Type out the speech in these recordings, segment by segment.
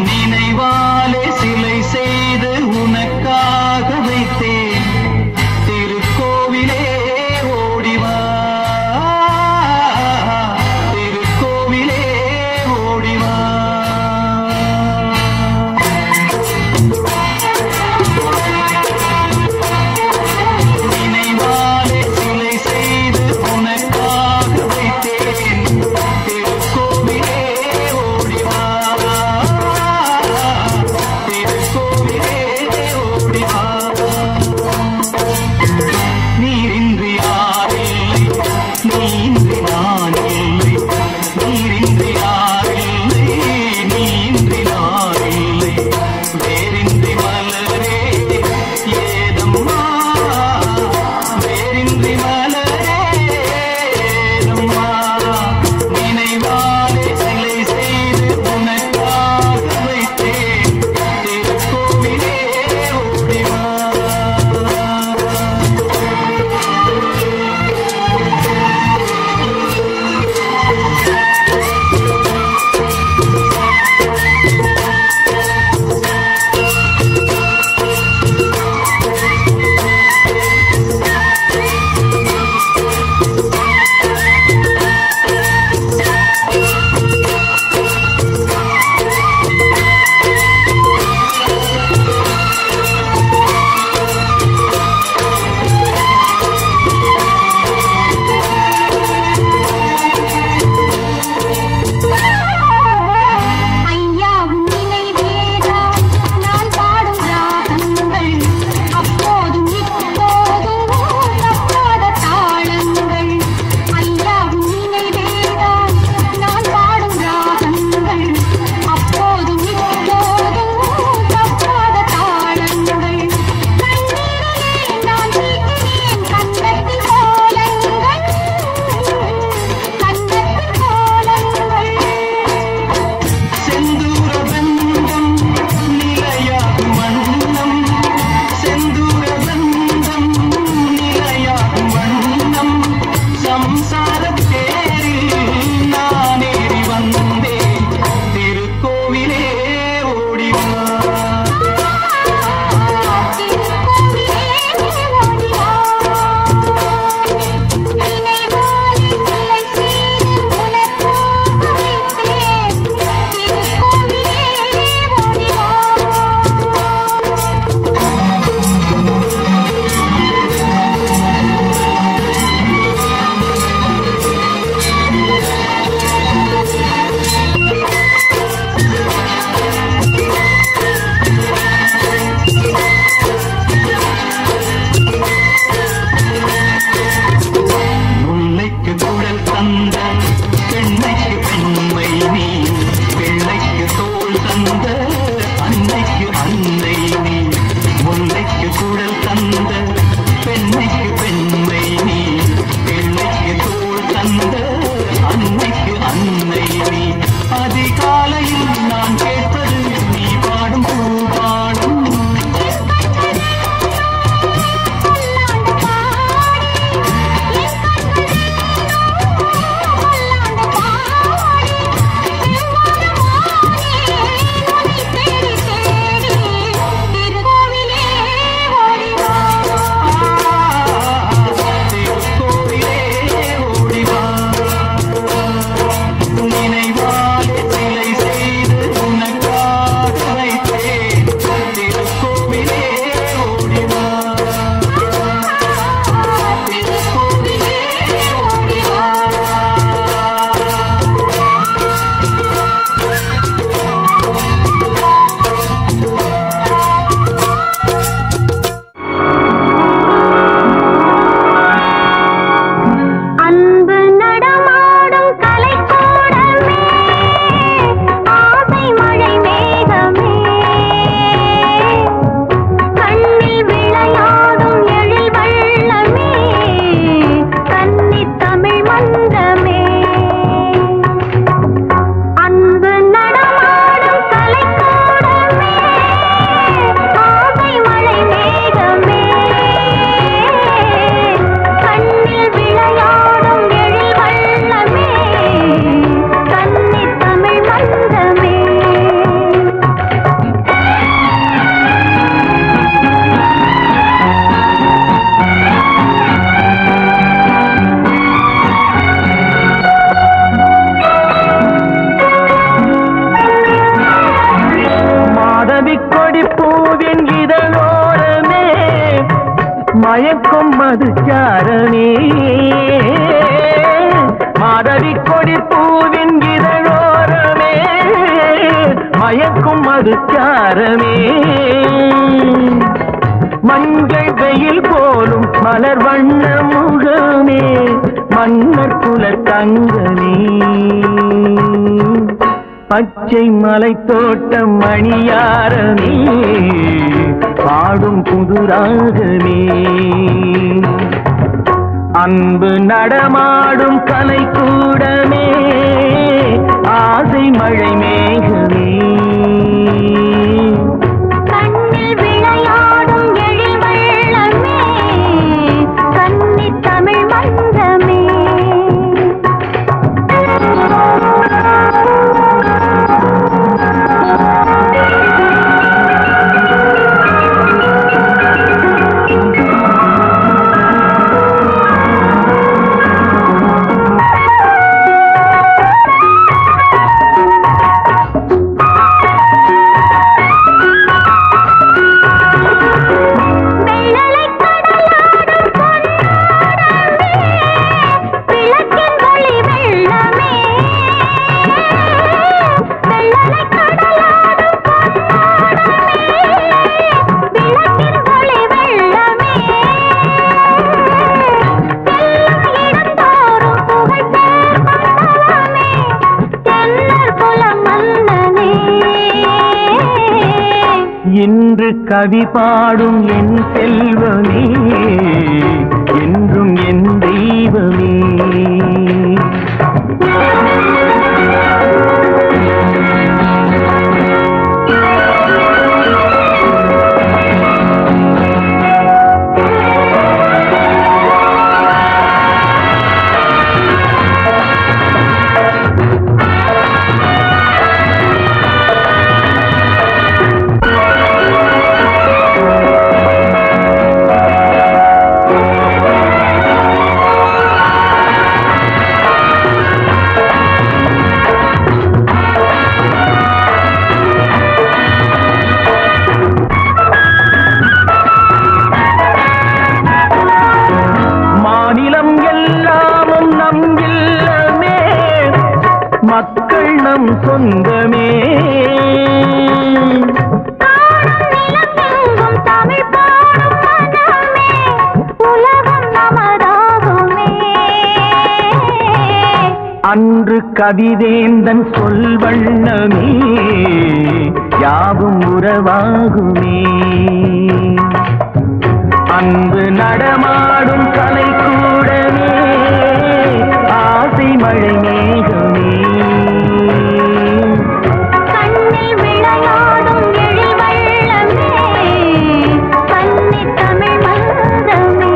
நினைவாலே சிலை செய்து உனக்காக வைத்தேன் திருக்கோவிலே ஓடிவா திருக்கோவிலே ஓடிவா நினைவாலே சிலை செய்து உனக்காக வைத்தேன் திருக்கோவிலே ஓடிவா மயக்கும் மதுச்சாரமே மாதவி கொடி பூவின் இதழோரமே மயக்கும் மதுச்சாரமே மஞ்சள் வெயில் போலும் மலர் வண்ண முகமே மன்னர் குல தங்கமே பச்சை மலை தோட்டம் மணியாரமே பாடும் புதுராகமே அன்பு நடமாடும் கலை கூடமே ஆசை மழை மேகமே கண்ணில் விளையாடும் எழில் வெள்ளமே கன்னி தமிழ் மன்றமே வெள்ளலை கடலாடும் பொன்னோடமே விளக்கின் ஒளி வெள்ளமே வெள்ளலை கடலாடும் பொன்னோடமே விளக்கின் ஒளி வெள்ளமே செல்லும் இடந்தோறும் புகழ் சேர்ப்பவனே தென்னர் குலம் மன்னனே இன்று கவி பாடும் என் செல்வமே என்றும் என் தெய்வமே மாநிலம் எல்லாமும் நம் இல்லமே மக்கள் நம் சொந்தமே காணும் நிலமெங்கும் தமிழ் பாடும் மனமே உலகம் நமதாகுமே அன்று கவிதேந்தன் சொல் வண்ணமே யாவும் உறவாகுமே அன்பு நடமாடும் கலை கூடமே ஆசை மழை மேகமே கண்ணில் விளையாடும் எழில் வெள்ளமே கன்னி தமிழ் மன்றமே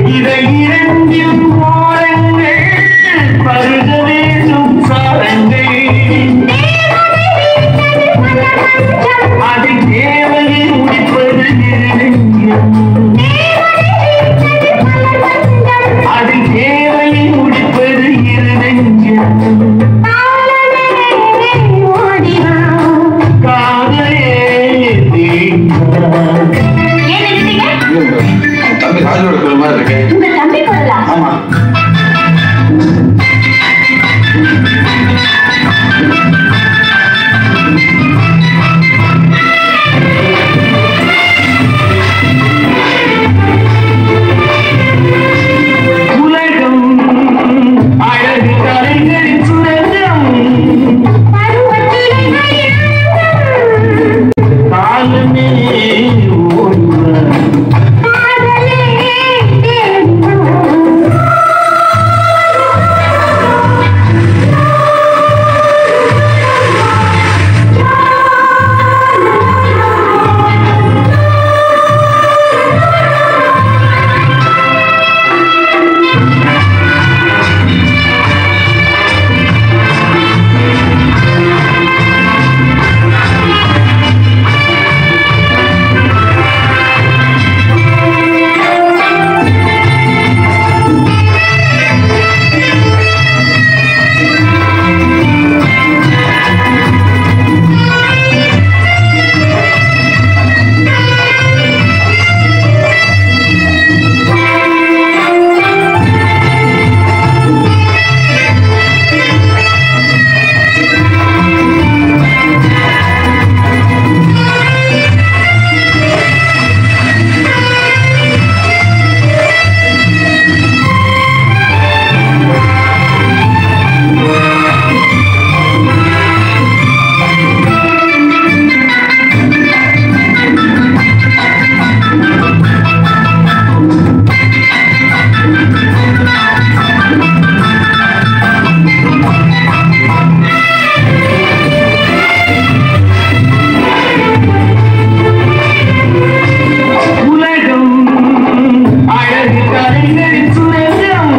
இதை இரண்டில் ஓரங்கள் பருக வேண்டும் சாரங்கள் அதில் தேவையை முடிப்பது நெருங்கம் அதில் தேவையை முடிப்பது இருநெஞ்சம் காதலே தீண்டான். தம்பி ராஜோட குரல் மாதிரி இருக்கு உங்க தம்பி குரலா ஆமா உலகம் அழகு கலைகளின் சுரங்கம் காலமே ஓடுவார் உலகம் அழகு கலைகளின் சுரங்கம்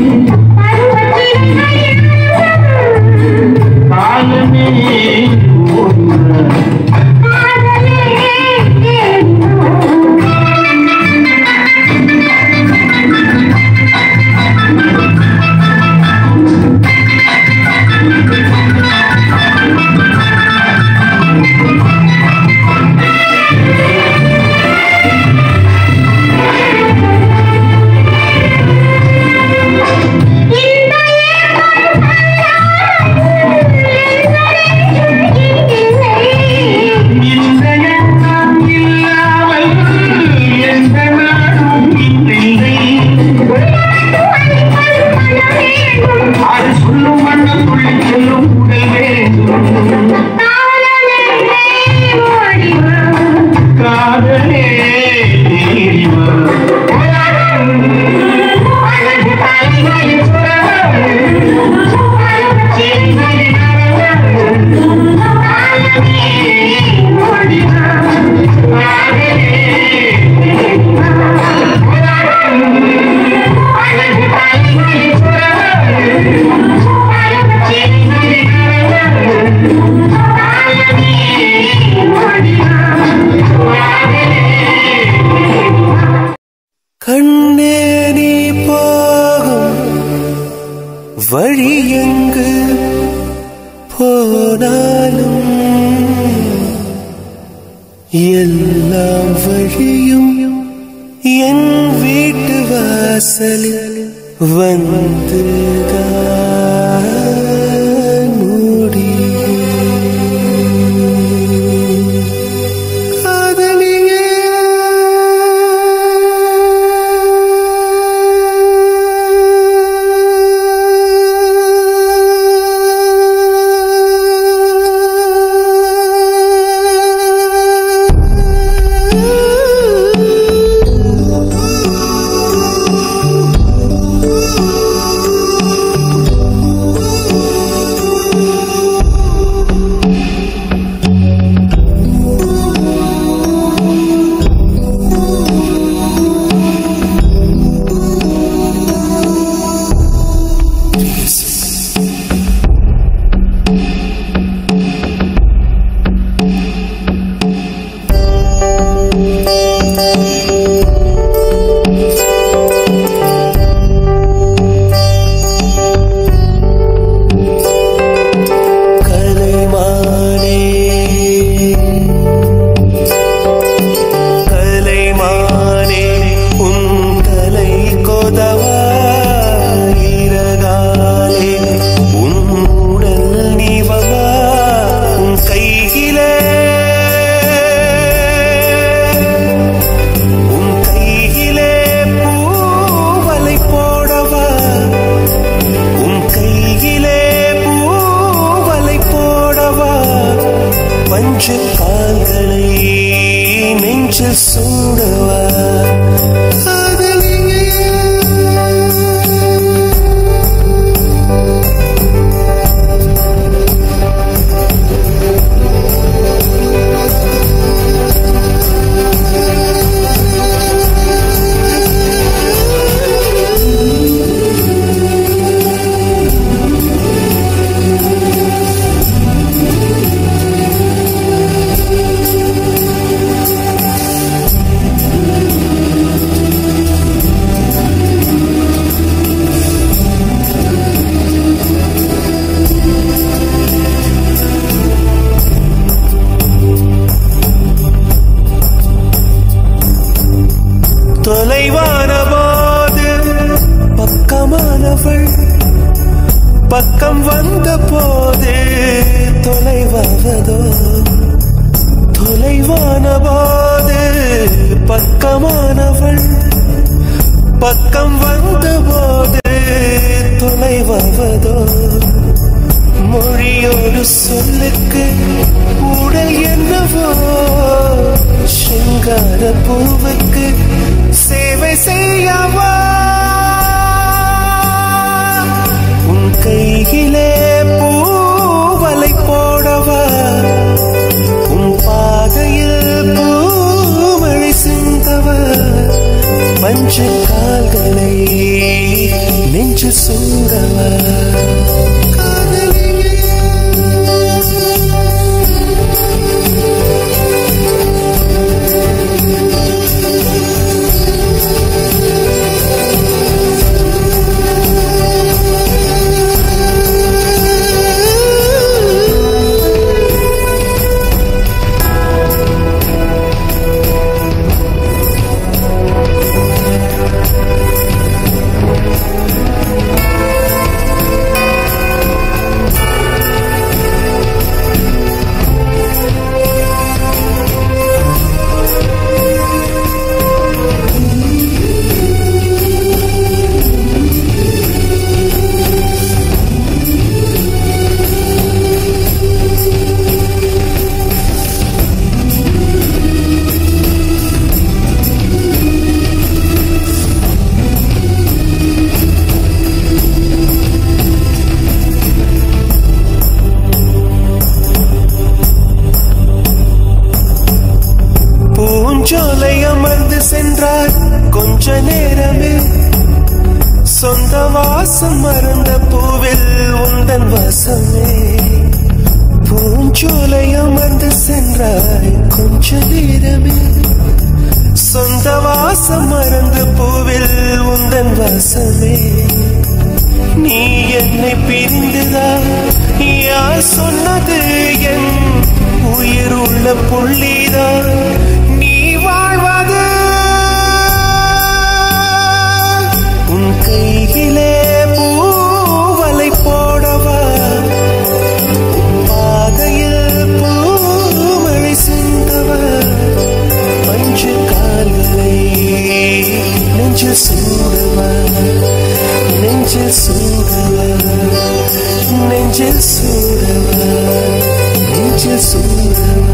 காலமே ஓடுவார் இந்த எண்ணம் இல்லாமல் எந்த நாடும் இல்லை அது சொல்லும் வண்ணம் துள்ளி செல்லும் உடல் வேண்டும் காதலே தேடிவா அழகு கலைகளின் சுரங்கம் செங்கலின் அரங்கம் காதலே ஓடிவா காதலே அழகு கலைகளின் சுரங்கம் செங்கலின் அரங்கம் காதலே ஓடிவா கண்ணே நீ போகும் வழி எங்கு போனாலும் எல்லாம் வழியும் என் வீட்டு வாசலில் வந்துதான் முடியும் காதலியே ஆ பஞ்சு கால்களை நெஞ்சில் சூடவா காதலியே தொலைவான போது பக்கமானவள் பக்கம் வந்த போது தொலைவாவதோ தொலைவான போது பக்கமானவள் பக்கம் வந்த போது தொலைவாவதோ மொழியோடு சொல்லுக்கு உடல் என்னவோ சிங்கார பூவுக்கு சேவை செய்யவா உன் கையிலே பூவலை போடவா உன் பாதையில் பூமழை சிந்தவா பஞ்சு கால்களை நெஞ்சு சூடவா பூஞ்சோலை அமர்ந்து சென்றார் கொஞ்ச நேரமே சொந்த வாசம் மறந்த பூவில் உந்தன் வாசமே பூஞ்சோலை அமர்ந்து சென்றாய் கொஞ்ச நேரமே சொந்த வாசம் மறந்து பூவில் உந்தன் வாசமே நீ என்னை பிரிந்துதான் யார் சொன்னது என் உயிர் உள்ள புள்ளிதான் நீ வாழ்வது உன் கையிலே பூவலை போடவா உன் பாதையில் பூமழை சிந்தவா பஞ்சு கால்களை நெஞ்சு சூடவா நெஞ்சு சூடவா நெஞ்சு சூடவா நெஞ்சு சூடவா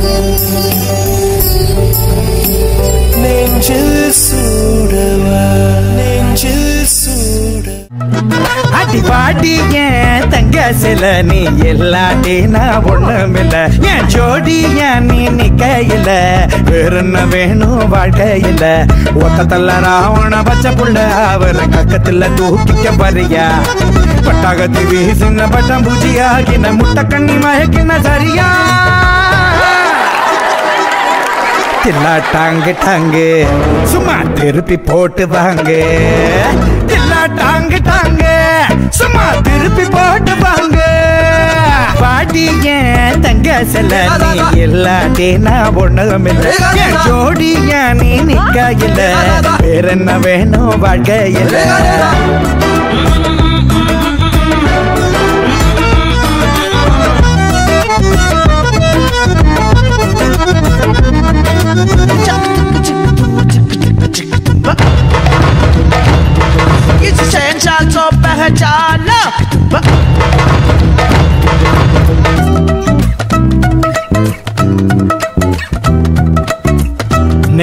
நெஞ்சில் சூடவா நெஞ்சில் சூட அடி பாடி ஏன் தங்க சில நீ இல்லாட்டி நான் ஒண்ணுமில்ல என் ஜோடி ஏன் நீ நிக்கையில வேற என்ன வேணும் வாழ்க்கையில ஒத்தத்தல்ல ராவண பச்சை புள்ள அவர் கக்கத்துல தூக்கிக்க வரியா பட்டாகத்து வீசின பட்டம் பூஜியாகின முட்டை கண்ணி மயக்கின சரியா தில்லா டாங்கு டாங்கு சும்மா திருப்பி போட்டு வாங்க தில்லா டாங்கு டாங்கு சும்மா திருப்பி போட்டு வாங்க பாட்டி ஏன் தங்க செல்ல நீ இல்லாட்டி நான் ஒண்ணும் இல்லை என் ஜோடி ஏன் நீ நிக்க இல்ல வேற என்ன வேணும் வாழ்க்கையில் इस शहनशाह को पहचानो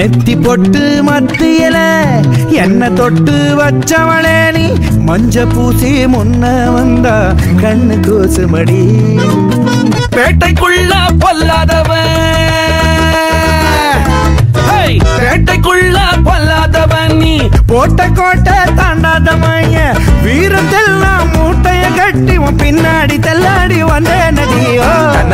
நெத்தி பொட்டு மத்தியல என்ன தொட்டு வச்சவளே நீ மஞ்ச பூசி முன்ன வந்தா கண்ணு கூசுமடி பேட்டைக்குள்ள பொல்லாதவன் ஹேய், பேட்டைக்குள்ள பொல்லாதவன் நீ போட்ட கோட்டை தாண்டாத மைய வீரத்தெல்லாம் மூட்டைய கட்டி உன் பின்னாடி தெல்லாடி வந்தே நடியோ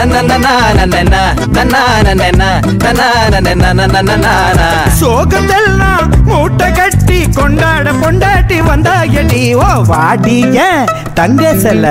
சோகத்தெல்லாம் மூட்டை கட்டி கொண்டாட கொண்டாட்டி வந்தாயடி ஓ வாடிய தங்க செல்ல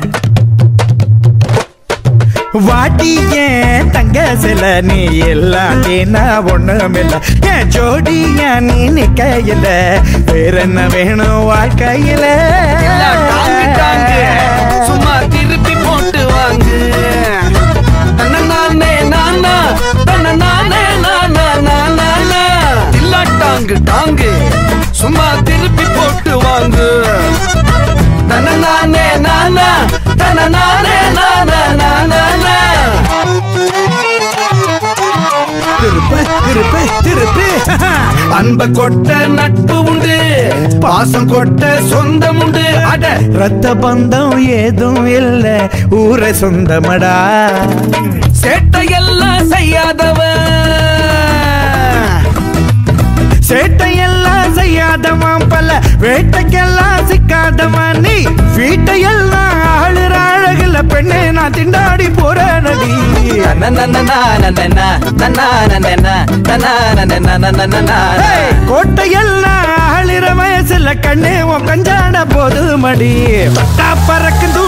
வாட்டி ஏன் தங்க சில நீ இல்லாட்டினா ஒண்ணுமில்ல என் ஜோடியா நீ நிக்கையில வேற என்ன வேணும் வாழ்க்கையில எல்லாம் டாங்கு டாங்கு சும்மா திருப்பி போட்டு வாங்கு தன்னநானே நானா தன்னநானே நானா நானா நா. இல்லா டாங்கு டாங்கு சும்மா திருப்பி போட்டு வாங்கு தன்னநானே நானா தன்னநானே நானா நானா நா. திருப்பு திருப்பு திருப்பு அன்ப கொட்ட நட்பு உண்டு பாசம் கொட்ட சொந்தம் உண்டு அட ரத்த பந்தம் ஏதும் இல்ல ஊரை சொந்தமடா சேட்டையெல்லாம் செய்யாதவன் சேட்டையெல்லாம் செய்யாதவன் பல வேட்டைக்கெல்லாம் சிக்காதவன் நீ வீட்டையெல்லாம் ஆளுற அழகுல பெண்ணே நான் திண்டாடி போற நடி ஏய், கோட்டையெல்லாம் ஆளுற வயசுல கண்ணே உன் கஞ்சாட போது மடி பட்டா பறக்கும்